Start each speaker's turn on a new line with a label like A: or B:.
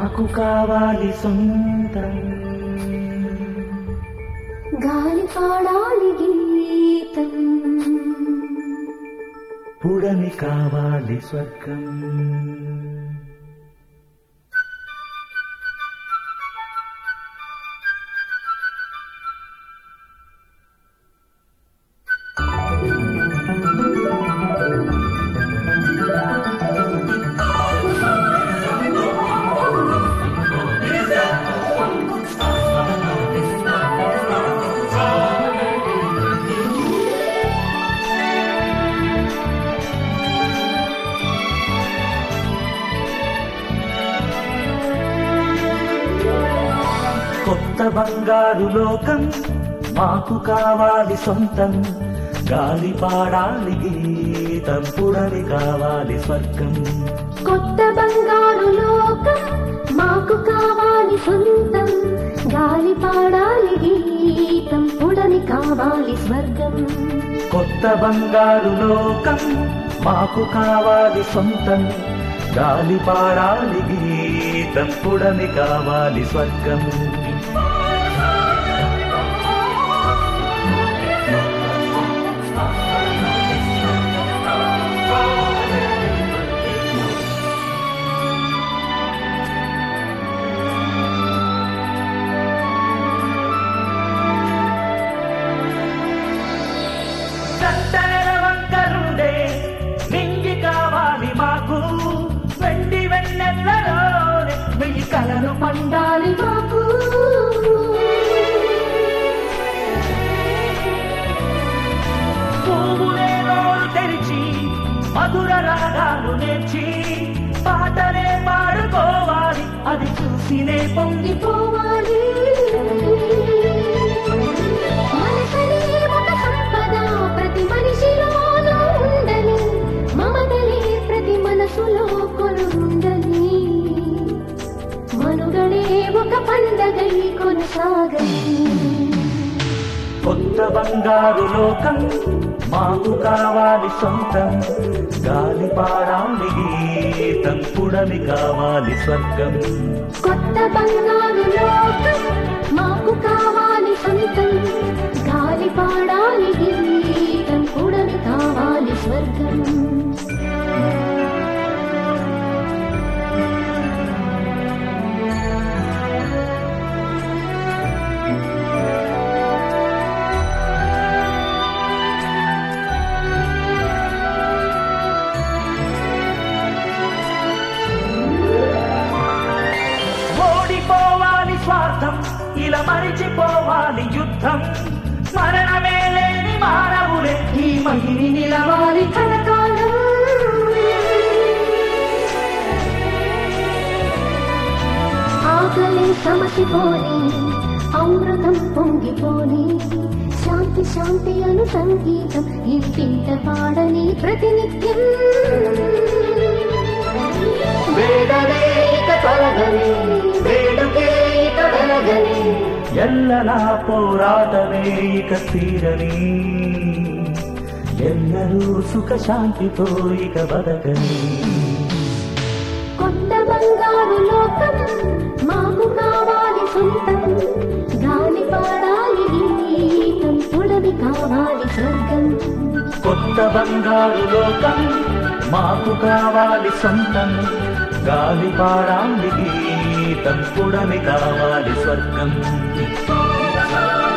A: మాకు కావాలి సొంతం
B: గాలి పాడాలి గీతం
A: పుడమి కావాలి స్వర్గం కొత్త బంగారు లోకం మాకు కావాలి సొంతం గాలి పాడాలి గీతం పుడమి కావాలి స్వర్గం
B: కొత్త బంగారు లోకం మాకు కావాలి సొంతం గాలి పాడాలి గీతం పుడని కావాలి స్వర్గం
A: కొత్త బంగారు లోకం మాకు కావాలి సొంతం గాలి పాడాలి గీతం పుడమి కావాలి స్వర్గం చందనల వంకరుండే నింగి కావాలి మాకు వెండి వెన్నెల్లలోనే వెయ్యి కలలు
B: పండాలి మాకు
A: పువ్వులే నోరు తెరిచి మధుర రాగాలు నేర్చి పాటలే పాడుకోవాలి అది చూసినే పొంగి
B: పొంగిపోవాలి మనసనే ఒక సంపద ప్రతి మనిషిలోనూ ఉందని మమతలే ప్రతి మనసులో కొలుందని మనుగడే ఒక పండగై కొనసాగని
A: కొత్త బంగారు లోకం మాకు కావాలి సొంతం గాలి పాడాలి గీతం పుడమి కావాలి స్వర్గం
B: కొత్త బంగారు లోకం మాకు కావాలి సొంతం గాలి పాడాలి గీతం కూడని కావాలి స్వర్గం
A: ఓడిపోవాలి స్వార్థం ఇలా మరిచిపోవాలి యుద్ధం మరణమే లేని మానవులే ఈ మహిని నిలవాలి
B: కలకాలం ఆకలి సమసిపోని అమృతం పొంగిపోని శాంతి శాంతి అను సంగీతం ఇంటింట పాడని ప్రతినిత్యం
A: వేడనే ఇక తొలగని వేడుకే ఇక వెలగని ఎల్లలా పోరాటమే ఇక తీరని ఎల్లరూ సుఖ శాంతితో ఇక బతకని
B: కొత్త బంగారు లోకం మాకు కావాలి సొంతం గాలి పాడాలి గీతం పుడవి కావాలి స్వర్గం
A: కొత్త బంగారు లోకం మాకు కావాలి సొంతం గాలి పాడాలి గీతం పుడమి కావాలి స్వర్గం